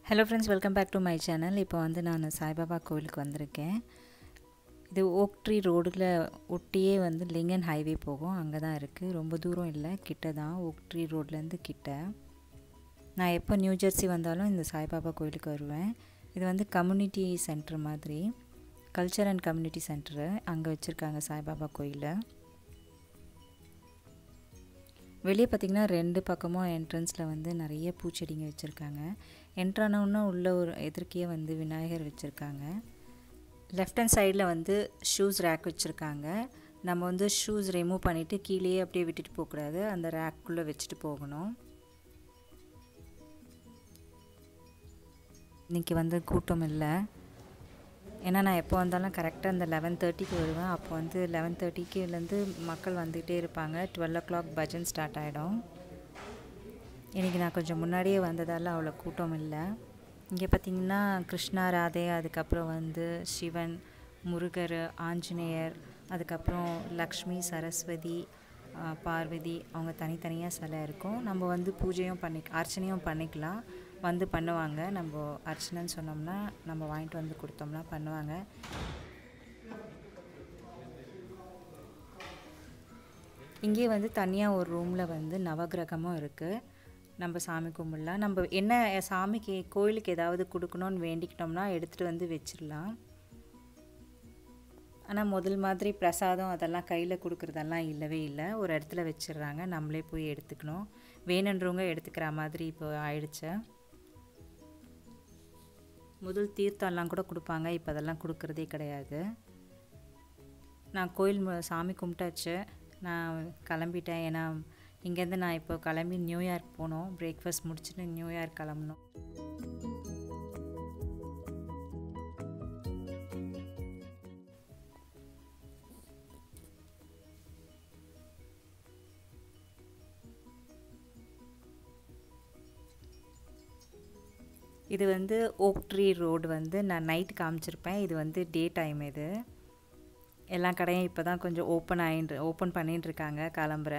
hello friends welcome back to my channel இப்போ வந்து நான் சாய்பாபா கோயிலுக்கு வந்திருக்கேன் இது ஓக் ட்ரீ ரோடில் ஒட்டியே வந்து லிங்கன் ஹைவே போகும் அங்கே தான் இருக்குது ரொம்ப தூரம் இல்லை கிட்ட தான் ஓக் ட்ரீ ரோட்லேருந்து கிட்ட நான் எப்போ நியூ ஜெர்சி வந்தாலும் இந்த சாய்பாபா கோயிலுக்கு வருவேன் இது வந்து கம்யூனிட்டி சென்டர் மாதிரி கல்ச்சர் அண்ட் கம்யூனிட்டி சென்டரு அங்கே வச்சுருக்காங்க சாய்பாபா கோயிலை வெளியே பார்த்திங்கன்னா ரெண்டு பக்கமும் என்ட்ரன்ஸில் வந்து நிறைய பூச்செடிங்க வச்சுருக்காங்க என்ட்ரானோன்னா உள்ள ஒரு எதிர்க்கையே வந்து விநாயகர் வச்சுருக்காங்க லெஃப்ட் ஹேண்ட் சைடில் வந்து ஷூஸ் ரேக் வச்சுருக்காங்க நம்ம வந்து ஷூஸ் ரிமூவ் பண்ணிவிட்டு கீழேயே அப்படியே விட்டுட்டு போகக்கூடாது அந்த ரேக்குள்ளே வச்சுட்டு போகணும் இன்றைக்கி வந்து கூட்டம் இல்லை ஏன்னா நான் எப்போ வந்தாலும் கரெக்டாக அந்த லெவன் தேர்ட்டிக்கு வருவேன் அப்போ வந்து லெவன் தேர்ட்டிக்குலேருந்து மக்கள் வந்துக்கிட்டே இருப்பாங்க twelve o'clock bhajan start ஆகிடும் இன்றைக்கி நான் கொஞ்சம் முன்னாடியே வந்ததால் அவ்வளோ கூட்டம் இல்லை இங்கே பார்த்திங்கன்னா கிருஷ்ணா ராதே அதுக்கப்புறம் வந்து சிவன் முருகர் ஆஞ்சநேயர் அதுக்கப்புறம் லக்ஷ்மி சரஸ்வதி பார்வதி அவங்க தனித்தனியாக சிலை இருக்கும் நம்ம வந்து பூஜையும் பண்ணி அர்ச்சனையும் பண்ணிக்கலாம் வந்து பண்ணுவாங்க நம்ம அர்ச்சனைன்னு சொன்னோம்னா நம்ம வாங்கிட்டு வந்து கொடுத்தோம்னா பண்ணுவாங்க இங்கே வந்து தனியாக ஒரு ரூமில் வந்து நவகிரகமும் இருக்குது நம்ம சாமி கும்பிடலாம் நம்ம என்ன சாமிக்கு கோயிலுக்கு ஏதாவது கொடுக்கணும்னு வேண்டிக்கிட்டோம்னா எடுத்துகிட்டு வந்து வச்சிடலாம் ஆனால் முதல் மாதிரி பிரசாதம் அதெல்லாம் கையில் கொடுக்குறதெல்லாம் இல்லவே இல்லை ஒரு இடத்துல வச்சிடுறாங்க நம்மளே போய் எடுத்துக்கணும் வேணுன்றவங்க எடுத்துக்கிற மாதிரி இப்போ ஆயிடுச்சு முதல் தீர்த்தம்லாம் கூட கொடுப்பாங்க இப்போ அதெல்லாம் கொடுக்குறதே கிடையாது நான் கோயில் சாமி கும்பிட்டாச்சு நான் கிளம்பிட்டேன் ஏன்னா இங்கேருந்து நான் இப்போ கிளம்பி நியூயார்க் போனோம் பிரேக்ஃபாஸ்ட் முடிச்சுட்டு நியூயார்க் கிளம்பணும் இது வந்து ஓக் ட்ரீ ரோடு வந்து நான் நைட் காமிச்சிருப்பேன் இது வந்து டே டைம் இது எல்லா கடையும் இப்போ தான் கொஞ்சம் ஓப்பன் ஆகிட்டு ஓப்பன் பண்ணிட்டு இருக்காங்க கிளம்புற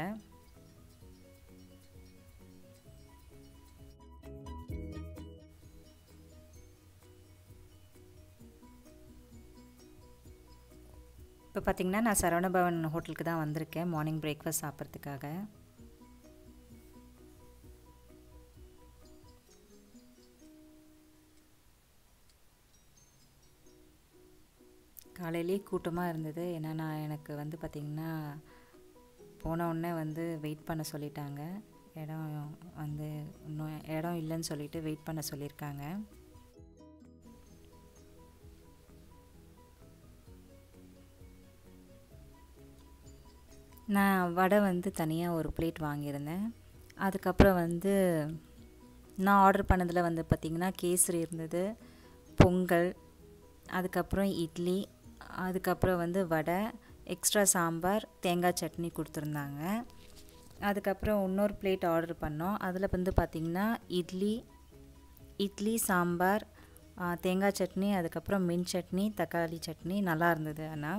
இப்போ பார்த்திங்கன்னா நான் சரவணபவன் ஹோட்டலுக்கு தான் வந்திருக்கேன் மார்னிங் பிரேக்ஃபாஸ்ட் சாப்பிட்றதுக்காக காலையிலே கூட்டமாக இருந்தது ஏன்னா நான் எனக்கு வந்து பார்த்திங்கன்னா போன உடனே வந்து வெயிட் பண்ண சொல்லிட்டாங்க இடம் வந்து இன்னும் இடம் இல்லைன்னு சொல்லிட்டு வெயிட் பண்ண சொல்லியிருக்காங்க நான் வடை வந்து தனியாக ஒரு பிளேட் வாங்கியிருந்தேன் அதுக்கப்புறம் வந்து நான் ஆர்டர் பண்ணதில் வந்து பார்த்திங்கன்னா கேசரி இருந்தது பொங்கல் அதுக்கப்புறம் இட்லி அதுக்கப்புறம் வந்து வடை எக்ஸ்ட்ரா சாம்பார் தேங்காய் சட்னி கொடுத்துருந்தாங்க அதுக்கப்புறம் இன்னொரு பிளேட் ஆர்டர் பண்ணோம் அதில் வந்து பார்த்திங்கன்னா இட்லி இட்லி சாம்பார் தேங்காய் சட்னி அதுக்கப்புறம் மின் சட்னி தக்காளி சட்னி நல்லா இருந்தது ஆனால்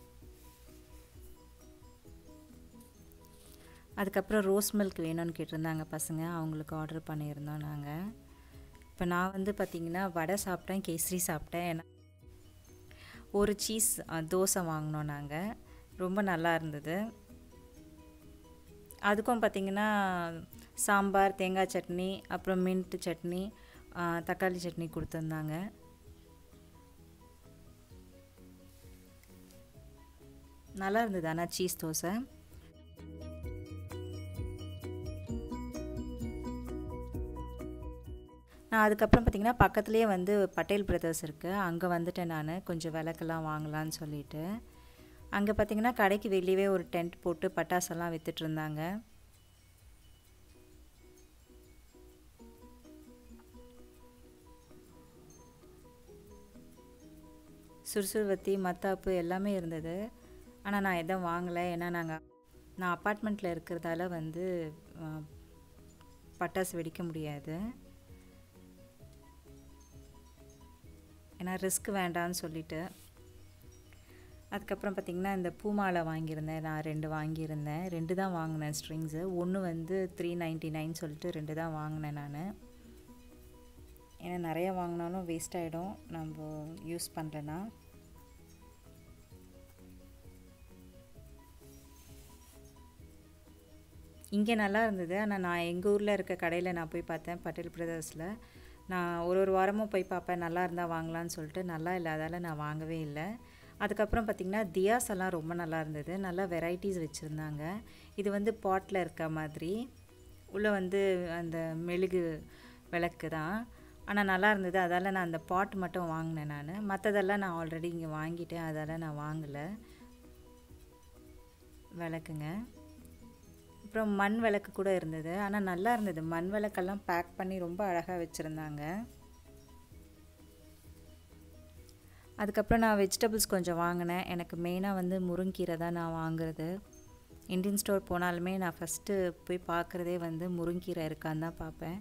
அதுக்கப்புறம் ரோஸ் மில்க் வேணும்னு கேட்டிருந்தாங்க பசங்க அவங்களுக்கு ஆர்டர் பண்ணியிருந்தோம் நாங்கள் இப்போ நான் வந்து பார்த்திங்கன்னா வடை சாப்பிட்டேன் கேசரி சாப்பிட்டேன் ஏன்னா ஒரு சீஸ் தோசை வாங்கினோம் நாங்கள் ரொம்ப நல்லா இருந்தது அதுக்கும் பார்த்திங்கன்னா சாம்பார் தேங்காய் சட்னி அப்புறம் மின்ட்டு சட்னி தக்காளி சட்னி கொடுத்துருந்தாங்க நல்லா இருந்தது ஆனால் சீஸ் தோசை நான் அதுக்கப்புறம் பார்த்திங்கன்னா பக்கத்துலேயே வந்து பட்டேல் பிரதர்ஸ் இருக்குது அங்கே வந்துட்டேன் நான் கொஞ்சம் விளக்கெல்லாம் வாங்கலான்னு சொல்லிட்டு அங்கே பார்த்திங்கன்னா கடைக்கு வெளியவே ஒரு டென்ட் போட்டு பட்டாசெல்லாம் விற்றுட்டு இருந்தாங்க சுறுசுறுவத்தி மத்தாப்பு எல்லாமே இருந்தது ஆனால் நான் எதுவும் வாங்கலை ஏன்னா நாங்கள் நான் அப்பார்ட்மெண்ட்டில் இருக்கிறதால வந்து பட்டாசு வெடிக்க முடியாது ஏன்னா ரிஸ்க் வேண்டான்னு சொல்லிட்டு அதுக்கப்புறம் பார்த்திங்கன்னா இந்த பூமாலை வாங்கியிருந்தேன் நான் ரெண்டு வாங்கியிருந்தேன் ரெண்டு தான் வாங்கினேன் ஸ்ட்ரிங்ஸு ஒன்று வந்து த்ரீ நைன்ட்டி நைன் சொல்லிட்டு ரெண்டு தான் வாங்கினேன் நான் ஏன்னா நிறைய வாங்கினாலும் வேஸ்ட் ஆகிடும் நம்ம யூஸ் பண்ணலன்னா இங்கே நல்லா இருந்தது ஆனால் நான் எங்கள் ஊரில் இருக்க கடையில் நான் போய் பார்த்தேன் பட்டேல் பிரதர்ஸில் நான் ஒரு ஒரு வாரமும் போய் பார்ப்பேன் நல்லா இருந்தால் வாங்கலான்னு சொல்லிட்டு நல்லா இல்லாதால் நான் வாங்கவே இல்லை அதுக்கப்புறம் பார்த்திங்கன்னா தியாஸ் எல்லாம் ரொம்ப நல்லா இருந்தது நல்லா வெரைட்டிஸ் வச்சுருந்தாங்க இது வந்து பாட்டில் இருக்க மாதிரி உள்ளே வந்து அந்த மெழுகு விளக்கு தான் ஆனால் நல்லா இருந்தது அதால் நான் அந்த பாட் மட்டும் வாங்கினேன் நான் மற்றதெல்லாம் நான் ஆல்ரெடி இங்கே வாங்கிட்டேன் அதால் நான் வாங்கலை விளக்குங்க அப்புறம் மண் விளக்கு கூட இருந்தது ஆனால் நல்லா இருந்தது மண் விளக்கெல்லாம் பேக் பண்ணி ரொம்ப அழகாக வச்சுருந்தாங்க அதுக்கப்புறம் நான் வெஜிடபிள்ஸ் கொஞ்சம் வாங்கினேன் எனக்கு மெயினாக வந்து முருங்கீரை தான் நான் வாங்குறது இந்தியன் ஸ்டோர் போனாலுமே நான் ஃபஸ்ட்டு போய் பார்க்குறதே வந்து முருங்கீரை இருக்கான்னு தான் பார்ப்பேன்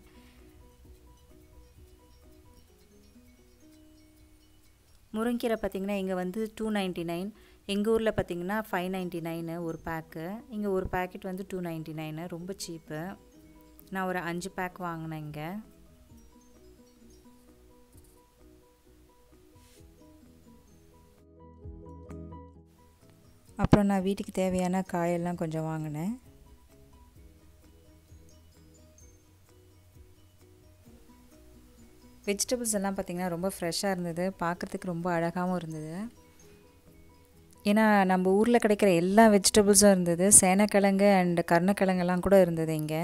முருங்கீரை பார்த்திங்கன்னா இங்கே வந்து டூ நைன்ட்டி நைன் எங்கள் ஊரில் பார்த்திங்கன்னா ஃபைவ் நைன்ட்டி நைனு ஒரு பேக்கு இங்கே ஒரு பேக்கெட் வந்து டூ நைன்ட்டி நைனு ரொம்ப சீப்பு நான் ஒரு அஞ்சு பேக் வாங்கினேன் இங்கே அப்புறம் நான் வீட்டுக்கு தேவையான காயெல்லாம் கொஞ்சம் வாங்கினேன் வெஜிடபிள்ஸ் எல்லாம் பார்த்திங்கன்னா ரொம்ப ஃப்ரெஷ்ஷாக இருந்தது பார்க்குறதுக்கு ரொம்ப அழகாகவும் இருந்தது ஏன்னா நம்ம ஊரில் கிடைக்கிற எல்லா வெஜிடபிள்ஸும் இருந்தது சேனக்கிழங்கு அண்ட் கருணக்கிழங்கெல்லாம் கூட இருந்தது இங்கே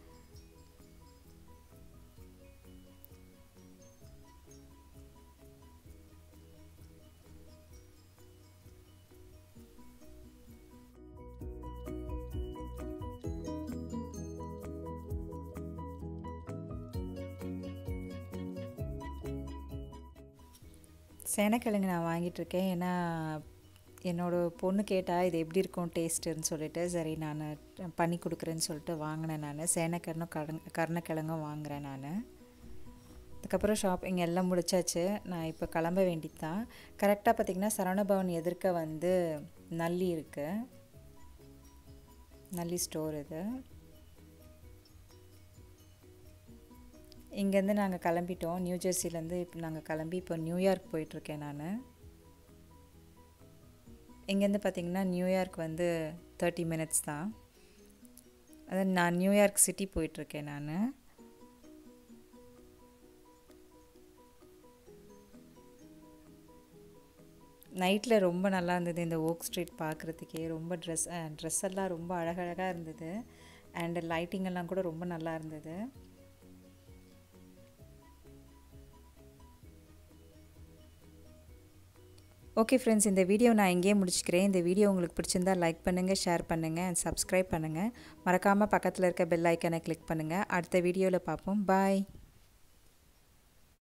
சேனக்கிழங்கு நான் வாங்கிட்டுருக்கேன் ஏன்னா என்னோடய பொண்ணு கேட்டால் இது எப்படி இருக்கும் டேஸ்ட்டுன்னு சொல்லிட்டு சரி நான் பண்ணி கொடுக்குறேன்னு சொல்லிட்டு வாங்கினேன் நான் சேனக்கிழங்கும் கடன் கருணக்கிழங்கும் வாங்குகிறேன் நான் அதுக்கப்புறம் ஷாப்பிங் எல்லாம் முடிச்சாச்சு நான் இப்போ கிளம்ப வேண்டியது தான் கரெக்டாக பார்த்திங்கன்னா சரவணபவன் எதிர்க்க வந்து நல்லி இருக்குது நல்லி ஸ்டோர் இது இங்கேருந்து நாங்கள் கிளம்பிட்டோம் நியூ ஜெர்சிலேருந்து இப்போ நாங்கள் கிளம்பி இப்போ நியூயார்க் போயிட்டுருக்கேன் நான் இங்கேருந்து பார்த்திங்கன்னா நியூயார்க் வந்து தேர்ட்டி மினிட்ஸ் தான் அதான் நான் நியூயார்க் சிட்டி போயிட்டுருக்கேன் நான் நைட்டில் ரொம்ப நல்லா இருந்தது இந்த ஓக் ஸ்ட்ரீட் பார்க்குறதுக்கே ரொம்ப ட்ரெஸ் ட்ரெஸ் எல்லாம் ரொம்ப அழகழகாக இருந்தது அண்டு லைட்டிங் எல்லாம் கூட ரொம்ப நல்லா இருந்தது ஓகே ஃப்ரெண்ட்ஸ் இந்த வீடியோ நான் இங்கேயே முடிச்சுக்கிறேன் இந்த வீடியோ உங்களுக்கு பிடிச்சிருந்தா லைக் பண்ணுங்கள் ஷேர் பண்ணுங்கள் அண்ட் சப்ஸ்கிரைப் பண்ணுங்கள் மறக்காமல் பக்கத்தில் இருக்க பெல் ஐக்கனை கிளிக் பண்ணுங்கள் அடுத்த வீடியோவில் பார்ப்போம் பாய்